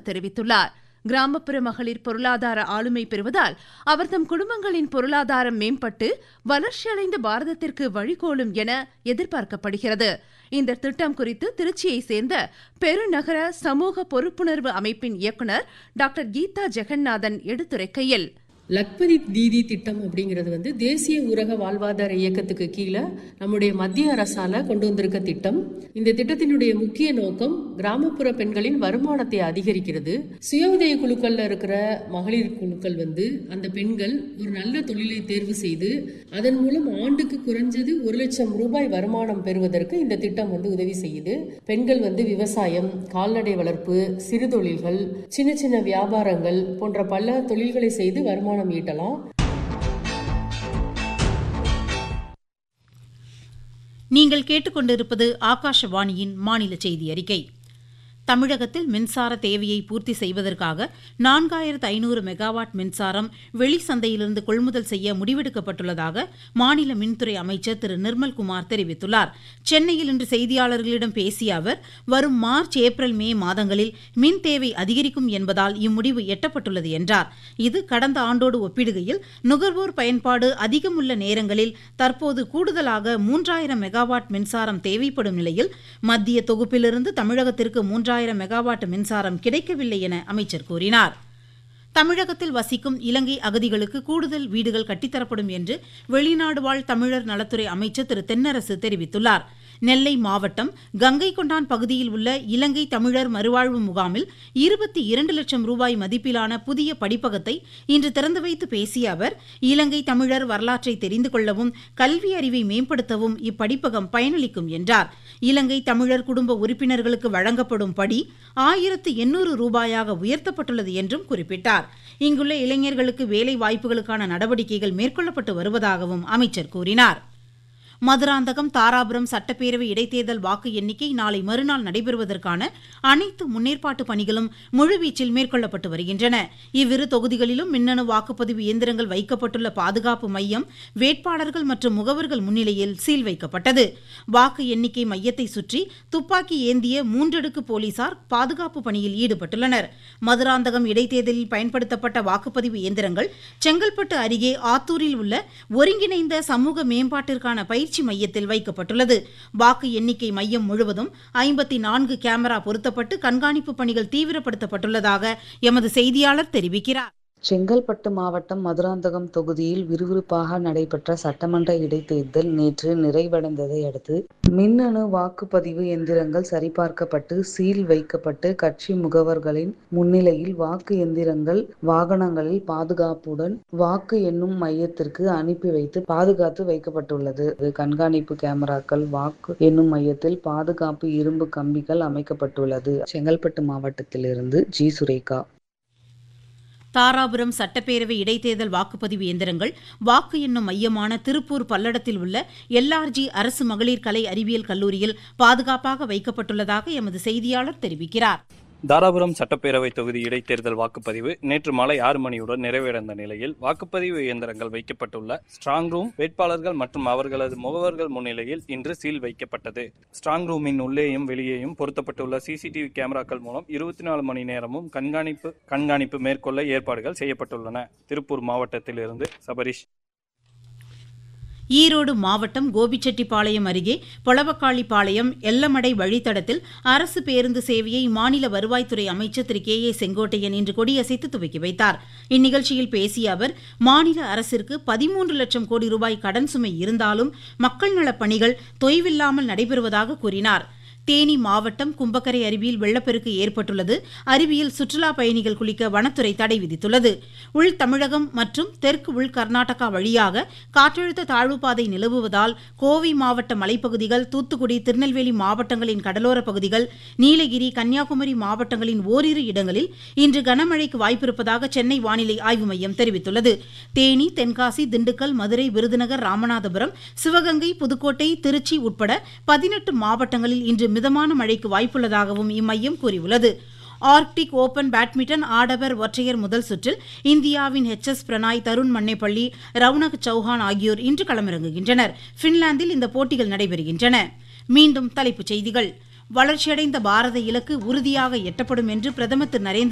பிரதமர் தெரிவித்துள்ளார் கிராமப்புற மகளிர் பொருளாதார ஆளுமை பெறுவதால் அவர்தம் குடும்பங்களின் பொருளாதாரம் மேம்பட்டு வளர்ச்சியடைந்த பாரதத்திற்கு வழிகோலும் என எதிர்பார்க்கப்படுகிறது இந்த திட்டம் குறித்து திருச்சியை சேர்ந்த பெருநகர சமூக பொறுப்புணர்வு அமைப்பின் இயக்குநர் டாக்டர் கீதா ஜெகநாதன் எடுத்துரைக்கையில் லக்பதி தீதி திட்டம் அப்படிங்கிறது வந்து தேசிய ஊரக வாழ்வாதார இயக்கத்துக்கு கீழே நம்முடைய மத்திய அரசால கொண்டு வந்திருக்க திட்டம் இந்த திட்டத்தினுடைய முக்கிய நோக்கம் கிராமப்புற பெண்களின் வருமானத்தை அதிகரிக்கிறது சுய உதவி குழுக்கள்ல இருக்கிற மகளிர் குழுக்கள் வந்து அந்த பெண்கள் ஒரு நல்ல தொழிலை தேர்வு செய்து அதன் மூலம் ஆண்டுக்கு குறைஞ்சது ஒரு லட்சம் ரூபாய் வருமானம் பெறுவதற்கு இந்த திட்டம் வந்து உதவி செய்யுது பெண்கள் வந்து விவசாயம் கால்நடை வளர்ப்பு சிறு தொழில்கள் சின்ன சின்ன வியாபாரங்கள் போன்ற பல தொழில்களை செய்து வருமானம் ஈட்டலாம் நீங்கள் கேட்டுக்கொண்டிருப்பது ஆகாஷவாணியின் மாநில செய்தி அறிக்கை தமிழகத்தில் மின்சார தேவையை பூர்த்தி செய்வதற்காக நான்காயிரத்து ஐநூறு மெகாவாட் மின்சாரம் வெளி சந்தையிலிருந்து கொள்முதல் செய்ய முடிவெடுக்கப்பட்டுள்ளதாக மாநில மின்துறை அமைச்சர் திரு நிர்மல்குமார் தெரிவித்துள்ளார் சென்னையில் இன்று செய்தியாளர்களிடம் பேசிய அவர் வரும் மார்ச் ஏப்ரல் மே மாதங்களில் மின் தேவை அதிகரிக்கும் என்பதால் இம்முடிவு எட்டப்பட்டுள்ளது என்றார் இது கடந்த ஆண்டோடு ஒப்பிடுகையில் நுகர்வோர் பயன்பாடு அதிகமுள்ள நேரங்களில் தற்போது கூடுதலாக மூன்றாயிரம் மெகாவாட் மின்சாரம் தேவைப்படும் நிலையில் மத்திய தொகுப்பிலிருந்து தமிழகத்திற்கு மூன்றாயிரம் மெகாவாட் மின்சாரம் கிடைக்கவில்லை என அமைச்சர் கூறினார் தமிழகத்தில் வசிக்கும் இலங்கை அகதிகளுக்கு கூடுதல் வீடுகள் கட்டித்தரப்படும் என்று வெளிநாடு வாழ் தமிழர் நலத்துறை அமைச்சர் திரு தென்னரசு தெரிவித்துள்ளார் நெல்லை மாவட்டம் கங்கை கொண்டான் பகுதியில் உள்ள இலங்கை தமிழர் மறுவாழ்வு முகாமில் இருபத்தி இரண்டு லட்சம் ரூபாய் மதிப்பிலான புதிய படிப்பகத்தை இன்று திறந்து வைத்து பேசிய அவர் இலங்கை தமிழர் வரலாற்றை தெரிந்து கொள்ளவும் கல்வி அறிவை மேம்படுத்தவும் இப்படிப்பகம் பயனளிக்கும் என்றார் இலங்கை தமிழர் குடும்ப உறுப்பினர்களுக்கு வழங்கப்படும் படி ஆயிரத்து எண்ணூறு ரூபாயாக உயர்த்தப்பட்டுள்ளது என்றும் குறிப்பிட்டார் இங்குள்ள இளைஞர்களுக்கு வேலை வாய்ப்புகளுக்கான நடவடிக்கைகள் மேற்கொள்ளப்பட்டு வருவதாகவும் அமைச்சர் கூறினார் மதுராந்தகம் தாராபுரம் சட்டப்பேரவை இடைத்தேர்தல் வாக்கு எண்ணிக்கை நாளை மறுநாள் நடைபெறுவதற்கான அனைத்து முன்னேற்பாட்டு பணிகளும் முழுவீச்சில் மேற்கொள்ளப்பட்டு வருகின்றன இவ்விரு தொகுதிகளிலும் மின்னணு வாக்குப்பதிவு இயந்திரங்கள் வைக்கப்பட்டுள்ள பாதுகாப்பு மையம் வேட்பாளர்கள் மற்றும் முகவர்கள் முன்னிலையில் சீல் வைக்கப்பட்டது வாக்கு எண்ணிக்கை மையத்தை சுற்றி துப்பாக்கி ஏந்திய மூன்றடுக்கு போலீசார் பாதுகாப்பு பணியில் ஈடுபட்டுள்ளனர் மதுராந்தகம் இடைத்தேர்தலில் பயன்படுத்தப்பட்ட வாக்குப்பதிவு இயந்திரங்கள் செங்கல்பட்டு அருகே ஆத்தூரில் உள்ள ஒருங்கிணைந்த சமூக மேம்பாட்டிற்கான பயிற்சி மையத்தில் வைக்கப்பட்டுள்ளது வாக்கு எண்ணிக்கை மையம் முழுவதும் ஐம்பத்தி நான்கு கேமரா பொருத்தப்பட்டு கண்காணிப்பு பணிகள் தீவிரப்படுத்தப்பட்டுள்ளதாக எமது செய்தியாளர் தெரிவிக்கிறார் செங்கல்பட்டு மாவட்டம் மதுராந்தகம் தொகுதியில் விறுவிறுப்பாக நடைபெற்ற சட்டமன்ற இடைத்தேர்தல் நேற்று நிறைவடைந்ததை அடுத்து மின்னணு வாக்குப்பதிவு எந்திரங்கள் சரிபார்க்கப்பட்டு சீல் வைக்கப்பட்டு கட்சி முகவர்களின் முன்னிலையில் வாக்கு எந்திரங்கள் வாகனங்களில் பாதுகாப்புடன் வாக்கு எண்ணும் மையத்திற்கு அனுப்பி வைத்து பாதுகாத்து வைக்கப்பட்டுள்ளது கண்காணிப்பு கேமராக்கள் வாக்கு எண்ணும் மையத்தில் பாதுகாப்பு இரும்பு கம்பிகள் அமைக்கப்பட்டுள்ளது செங்கல்பட்டு மாவட்டத்திலிருந்து ஜி சுரேகா தாராபுரம் சட்டப்பேரவை இடைத்தேர்தல் வாக்குப்பதிவு இயந்திரங்கள் வாக்கு எண்ணும் மையமான திருப்பூர் பல்லடத்தில் உள்ள எல்ஆர்ஜி அரசு மகளிர் கலை அறிவியல் கல்லூரியில் பாதுகாப்பாக வைக்கப்பட்டுள்ளதாக எமது செய்தியாளர் தெரிவிக்கிறார் தாராபுரம் சட்டப்பேரவை தொகுதி இடைத்தேர்தல் வாக்குப்பதிவு நேற்று மாலை ஆறு மணியுடன் நிறைவடைந்த நிலையில் வாக்குப்பதிவு இயந்திரங்கள் வைக்கப்பட்டுள்ள ஸ்ட்ராங் ரூம் வேட்பாளர்கள் மற்றும் அவர்களது முகவர்கள் முன்னிலையில் இன்று சீல் வைக்கப்பட்டது ஸ்ட்ராங் ரூமின் உள்ளேயும் வெளியேயும் பொருத்தப்பட்டுள்ள சிசிடிவி கேமராக்கள் மூலம் இருபத்தி நாலு மணி நேரமும் கண்காணிப்பு கண்காணிப்பு மேற்கொள்ள ஏற்பாடுகள் செய்யப்பட்டுள்ளன திருப்பூர் மாவட்டத்திலிருந்து சபரிஷ் ஈரோடு மாவட்டம் கோபிச்செட்டிப்பாளையம் அருகே பொளவக்காளிப்பாளையம் எல்லமடை வழித்தடத்தில் அரசு பேருந்து சேவையை மாநில வருவாய்த்துறை அமைச்சர் திரு கே ஏ செங்கோட்டையன் இன்று கொடியசைத்து துவக்கி வைத்தார் இந்நிகழ்ச்சியில் பேசிய அவர் மாநில அரசிற்கு பதிமூன்று லட்சம் கோடி ரூபாய் கடன் சுமை இருந்தாலும் மக்கள் நலப் பணிகள் தொய்வில்லாமல் நடைபெறுவதாக கூறினார் தேனி மாவட்டம் கும்பக்கரை அருவியில் வெள்ளப்பெருக்கு ஏற்பட்டுள்ளது அருவியில் சுற்றுலா பயணிகள் குளிக்க வனத்துறை தடை விதித்துள்ளது உள் தமிழகம் மற்றும் தெற்கு உள் கர்நாடகா வழியாக காற்றழுத்த தாழ்வு பாதை நிலவுவதால் கோவை மாவட்ட மலைப்பகுதிகள் தூத்துக்குடி திருநெல்வேலி மாவட்டங்களின் கடலோர பகுதிகள் நீலகிரி கன்னியாகுமரி மாவட்டங்களின் ஓரிரு இடங்களில் இன்று கனமழைக்கு வாய்ப்பிருப்பதாக சென்னை வானிலை ஆய்வு மையம் தெரிவித்துள்ளது தேனி தென்காசி திண்டுக்கல் மதுரை விருதுநகர் ராமநாதபுரம் சிவகங்கை புதுக்கோட்டை திருச்சி உட்பட பதினெட்டு மாவட்டங்களில் இன்று மிதமான மழைக்கு வாய்ப்புள்ளதாகவும் இம்மையம் கூறியுள்ளது ஆர்க்டிக் ஓபன் பேட்மிண்டன் ஆடவர் ஒற்றையர் முதல் சுற்றில் இந்தியாவின் ஹெச் எஸ் பிரணாய் தருண் மன்னேப்பள்ளி ரவுனக் சௌஹான் ஆகியோர் இன்று களமிறங்குகின்றனர் பின்லாந்தில் இந்த போட்டிகள் நடைபெறுகின்றன மீண்டும் தலைப்புச் செய்திகள் வளர்ச்சியடைந்த பாரத இலக்கு உறுதியாக எட்டப்படும் என்று பிரதமர் திரு நரேந்திர